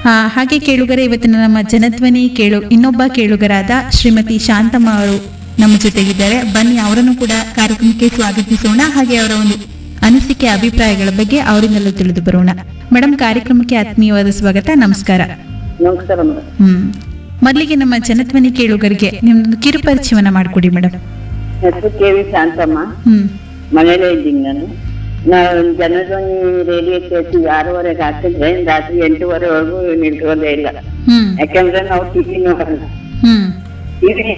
ಆ, ಹಾಗೆ ಕೇಳುಗರೆ ಇವತ್ತಿನ ನಮ್ಮ ಜನಧ್ವನಿ ಕೇಳು ಇನ್ನೊಬ್ಬ ಕೇಳುಗರಾದ ಶ್ರೀಮತಿ ಶಾಂತಮ್ಮ ಅವರು ನಮ್ಮ ಜೊತೆಗಿದ್ದಾರೆ ಬನ್ನಿ ಅವರನ್ನು ಕೂಡ ಕಾರ್ಯಕ್ರಮಕ್ಕೆ ಸ್ವಾಗತಿಸೋಣ ಹಾಗೆ ಅವರ ಒಂದು ಅನಿಸಿಕೆ ಅಭಿಪ್ರಾಯಗಳ ಬಗ್ಗೆ ಅವರಿಂದಲೂ ತಿಳಿದು ಬರೋಣ ಮೇಡಮ್ ಕಾರ್ಯಕ್ರಮಕ್ಕೆ ಆತ್ಮೀಯವಾದ ಸ್ವಾಗತ ನಮಸ್ಕಾರ ನಮಸ್ಕಾರ ಮೇಡಮ್ ಹ್ಮ್ ಮೊದಲಿಗೆ ನಮ್ಮ ಜನಧ್ವನಿ ಕೇಳುಗರಿಗೆ ನಿಮ್ದೊಂದು ಕಿರುಪರಿಚಯವನ್ನ ಮಾಡಿಕೊಡಿ ಮೇಡಮ್ ಹೆಸರು ಕೆ ವಿ ಶಾಂತಮ್ಮ ಹ್ಮ್ ಮನೇಲೇ ಇದ್ದೀನಿ ನಾನು ನಾವು ಜನಧ್ವನಿ ರೇಡಿಯೋ ಕೇಳ್ತೀವಿ ಆರೂವರೆಗೆ ಹಾಕಿದ್ರೆ ರಾತ್ರಿ ಎಂಟೂವರೆವರೆಗೂ ನಿಲ್ಸೋದೇ ಇಲ್ಲ ಹ್ಮ್ ಯಾಕಂದ್ರೆ ನಾವು ಟಿವಿ ನೋಡಲ್ಲ ಹ್ಮ್ ಟಿವಿ